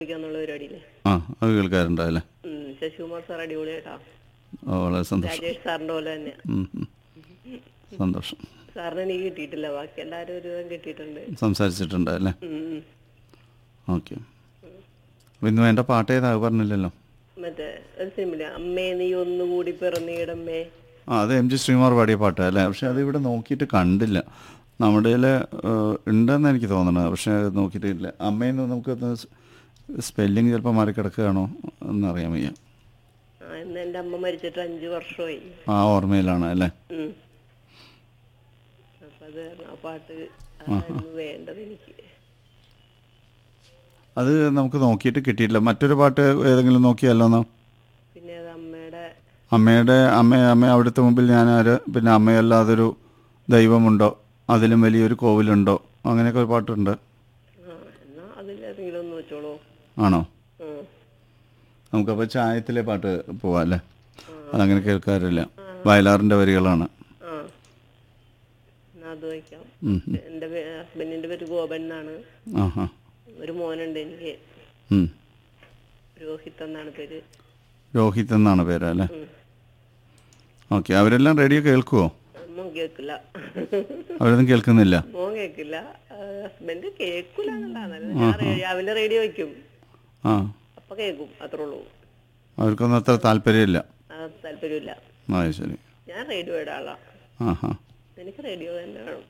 എന്നുള്ള പരിപാടിയില്ലേ ആ അത് കേൾക്കാറുണ്ടല്ലേ ഉം, ശശികുമാർ സാർ അടിപൊളിയായിട്ടാ ഓ വളരെ സന്തോഷം രാജേഷ് സാറിന്റെ പോലെ തന്നെ ഉം, ഉം. സന്തോഷം സാറിന് എനിക്ക് കിട്ടിയിട്ടില്ല ബാക്കി എല്ലാവരും ഒരു വിധം കിട്ടിയിട്ടുണ്ട് സംസാരിച്ചിട്ടുണ്ട് അല്ലേ ഉം, ഉം. ഓക്കെ അപ്പം ഇന്ന് വേണ്ട പാട്ട് ഏതാ അത് പറഞ്ഞില്ലല്ലോ മറ്റേ ഒരു സിനിമയില് അമ്മേ നീ ഒന്നുകൂടി പിറന്നിടമ്മേ ആ അത് എം ജി ശ്രീകുമാർ പാടിയ പാട്ടാ അല്ലേ പക്ഷെ അത് ഇവിടെ നോക്കിയിട്ട് കണ്ടില്ല നമ്മുടെ കയ്യിൽ ഉണ്ടെന്ന് എനിക്ക് തോന്നണത് പക്ഷെ അത് നോക്കിയിട്ടില്ല അമ്മയെന്ന് നമുക്കൊന്ന് സ്പെല്ലിങ് ചിലപ്പോൾ മാറിക്കിടക്കുകയാണോ എന്നറിയാൻ വയ്യ ആ ഇന്ന് എന്റെ അമ്മ മരിച്ചിട്ട് അഞ്ചു വർഷമായി ആ ഓർമ്മയിലാണ് അല്ലേ ഉം. അപ്പൊ അത് കാരണം ആ പാട്ട് അതായിരുന്നു വേണ്ടത് എനിക്ക് അത് നമുക്ക് നോക്കിയിട്ട് കിട്ടിയിട്ടില്ല മറ്റൊരു പാട്ട് ഏതെങ്കിലും നോക്കിയല്ലോ എന്നോ പിന്നെ അത് അമ്മയുടെ അമ്മയുടെ അമ്മ അമ്മ അവിടുത്തെ മുമ്പിൽ ഞാൻ ആര് പിന്നെ അമ്മയല്ലാതൊരു ദൈവമുണ്ടോ അതിലും വലിയൊരു കോവിലുണ്ടോ അങ്ങനെയൊക്കെ ഒരു പാട്ടുണ്ട് ആ എന്നാ അതിലേതെങ്കിലും ഒന്ന് വെച്ചോളൂ ആണോ ഉം. നമുക്കപ്പോൾ ചായത്തിലെ പാട്ട് പോവാം അല്ലേ അതങ്ങനെ കേൾക്കാറില്ല വയലാറിൻ്റെ വരികളാണ് ആ എന്നാ അത് വയ്ക്കാം ഉം, എന്റെ പേ- ഹസ്ബൻഡിന്റെ പേര് ഗോപൻ എന്നാണ് ആ ഹാ ഒരു മോനുണ്ട് എനിക്ക് ഉം. രോഹിത് എന്നാണ് പേര് രോഹിത് എന്നാണ് പേര് അല്ലേ ഉം. ഓക്കെ അവരെല്ലാം റേഡിയോ കേൾക്കുമോ മോൻ കേക്കില്ല അവരൊന്നും കേൾക്കുന്നില്ല മോൻ കേക്കില്ല ഹസ്ബൻഡ് കേക്കില്ല എന്നുള്ളതാണ് ഞാൻ റേ- രാവിലെ റേഡിയോ വെക്കും ആ അപ്പൊ കേക്കും അത്രേ ഉള്ളൂ അവർക്കൊന്നും അത്ര താല്പര്യമില്ല ആ താല്പര്യമില്ല ആ ശരി ഞാൻ റേഡിയോയുടെ ആളാ ആ ഹാ എനിക്ക് റേഡിയോ തന്നെ വേണം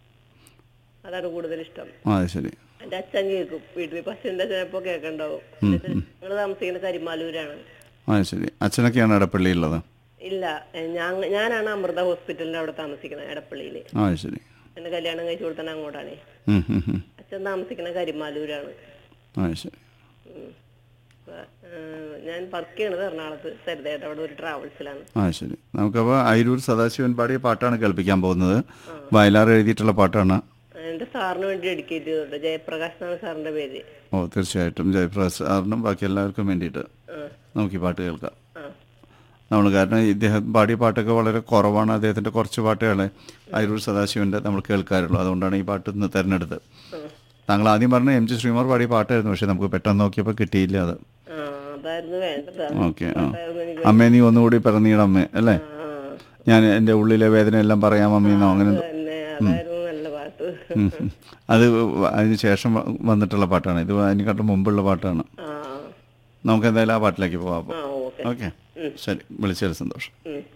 അതാണ് കൂടുതൽ ഇഷ്ടം ആ ശരി എന്റെ അച്ഛൻ കേൾക്കും വീട്ടിൽ പശുവിന്റെ ചിലപ്പോ കേൾക്കണ്ടാവും ഞങ്ങൾ താമസിക്കുന്ന കരിമാലൂരാണ് ആ ശരി അച്ഛനൊക്കെയാണ് ഇടപ്പള്ളിയുള്ളത് ഇല്ല എ, ഞാൻ ഞാനാണ് അമൃത ഹോസ്പിറ്റലിന്റെ അവിടെ താമസിക്കുന്നത് എടപ്പള്ളിയില് ആ ശരി എന്റെ കല്യാണം കഴിച്ചു കൊടുത്തന്നെ അങ്ങോട്ടാണേ ഉം, ഉം, ഉം. അച്ഛൻ താമസിക്കുന്ന കരിമാലൂരാണ് ആ ശരി ഉം. അപ്പൊ, ഏ, ഞാൻ വർക്ക് ചെയ്യണത് എറണാകുളത്ത് സരിതയുടെ അവിടെ ഒരു ട്രാവൽസിലാണ് ആ ശരി നമുക്കപ്പോൾ അയിരൂർ സദാശിവൻ പാടിയ പാട്ടാണ് കേൾപ്പിക്കാൻ പോകുന്നത് വയലാർ എഴുതിയിട്ടുള്ള പാട്ടാണ് എന്റെ സാറിന് വേണ്ടി ഡെഡിക്കേറ്റ് ചെയ്തിട്ടുണ്ട് ജയപ്രകാശ് എന്നാണ് സാറിന്റെ പേര് ഓ തീർച്ചയായിട്ടും ജയപ്രകാശ് സാറിനും ബാക്കി എല്ലാവർക്കും വേണ്ടിയിട്ട് ആ നമുക്ക് ഈ പാട്ട് കേൾക്കാം ആ നമ്മൾ കാരണം ഇദ്ദേഹം പാടിയ പാട്ടൊക്കെ വളരെ കുറവാണ് അദ്ദേഹത്തിൻ്റെ കുറച്ച് പാട്ടുകളെ അയിരൂർ സദാശിവൻ്റെ നമ്മൾ കേൾക്കാറുള്ളൂ അതുകൊണ്ടാണ് ഈ പാട്ട് ഇന്ന് തിരഞ്ഞെടുത്തത് താങ്കൾ ആദ്യം പറഞ്ഞ എം ജി ശ്രീകുമാർ പാടിയ പാട്ടായിരുന്നു പക്ഷേ നമുക്ക് പെട്ടെന്ന് നോക്കിയപ്പോൾ കിട്ടിയില്ല അത് ആ അതായിരുന്നു വേണ്ടത് ഓക്കെ ആ അതായിരുന്നു എനിക്ക് അമ്മേ നീ ഒന്നുകൂടി പിറന്നീടമ്മേ അല്ലേ ആ ഞാൻ എൻ്റെ ഉള്ളിലെ വേദനയെല്ലാം പറയാം അമ്മീന്നോ അങ്ങനെ അത് തന്നെ അതായിരുന്നു നല്ല പാട്ട് ഉം, ഉം. അത് അതിന് ശേഷം വ- വന്നിട്ടുള്ള പാട്ടാണ് ഇത് അതിനെക്കാട്ടും മുമ്പുള്ള പാട്ടാണ് ആ നമുക്ക് എന്തായാലും ആ പാട്ടിലേക്ക് പോവാം അപ്പോൾ ആ ഓക്കെ ഓക്കെ ശരി വിളിച്ചതിൽ സന്തോഷം ഉം